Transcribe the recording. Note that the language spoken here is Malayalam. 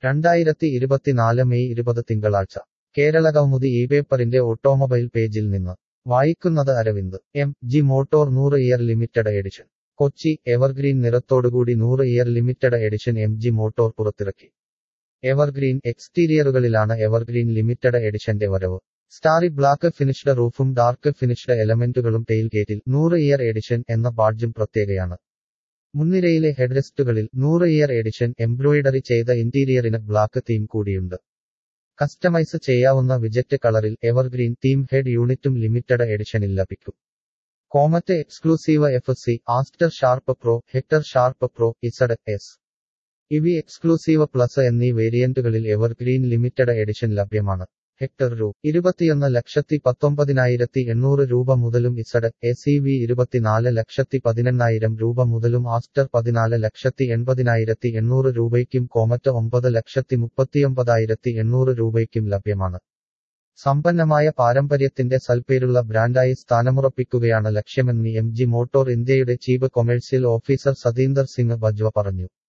രണ്ടായിരത്തി ഇരുപത്തിനാല് മെയ് ഇരുപത് തിങ്കളാഴ്ച കേരള കൗമുദി ഈ പേപ്പറിന്റെ ഓട്ടോമൊബൈൽ പേജിൽ നിന്ന് വായിക്കുന്നത് അരവിന്ദ് എം ജി മോട്ടോർ നൂറ് year limited edition Kochi evergreen നിറത്തോടുകൂടി നൂറ് year limited edition M G motor പുറത്തിറക്കി എവർഗ്രീൻ എക്സ്റ്റീരിയറുകളിലാണ് എവർഗ്രീൻ ലിമിറ്റഡ് എഡിഷന്റെ വരവ് സ്റ്റാറി ബ്ലാക്ക് ഫിനിഷ്ഡ് റൂഫും ഡാർക്ക് ഫിനിഷ്ഡ് എലമെന്റുകളും ടെയിൽ ഗേറ്റിൽ നൂറ് ഇയർ എഡിഷൻ എന്ന ബാഡ്ജും പ്രത്യേകയാണ് മുൻനിരയിലെ ഹെഡ്റെസ്റ്റുകളിൽ നൂറ് ഇയർ എഡിഷൻ എംബ്രോയിഡറി ചെയ്ത ഇന്റീരിയറിന് ബ്ലാക്ക് തീം കൂടിയുണ്ട് കസ്റ്റമൈസ് ചെയ്യാവുന്ന വിജറ്റ് കളറിൽ എവർഗ്രീൻ തീം ഹെഡ് യൂണിറ്റും ലിമിറ്റഡ് എഡിഷനിൽ ലഭിക്കും Comet exclusive F C Astor sharp pro Hector sharp pro Z S EV exclusive plus എന്നീ വേരിയന്റുകളിൽ എവർഗ്രീൻ ലിമിറ്റഡ് എഡിഷൻ ലഭ്യമാണ് ഹെക്ടർ രൂ ഇരുപത്തിയൊന്ന് ലക്ഷത്തി പത്തൊമ്പതിനായിരത്തി എണ്ണൂറ് രൂപ മുതലും ഇസഡ് എ സി വി ഇരുപത്തിനാല് ലക്ഷത്തി പതിനെണ്ണായിരം രൂപ മുതലും ആസ്റ്റർ പതിനാല് ലക്ഷത്തി എൺപതിനായിരത്തി എണ്ണൂറ് രൂപയ്ക്കും കോമറ്റ് ഒമ്പത് ലക്ഷത്തി മുപ്പത്തിയൊമ്പതായിരത്തി എണ്ണൂറ് രൂപയ്ക്കും ലഭ്യമാണ് സമ്പന്നമായ പാരമ്പര്യത്തിന്റെ സൽപ്പേരുള്ള ബ്രാൻഡായി സ്ഥാനമുറപ്പിക്കുകയാണ് ലക്ഷ്യമെന്ന് എം ജി മോട്ടോർ ഇന്ത്യയുടെ chief commercial officer Satinder Singh Bajwa പറഞ്ഞു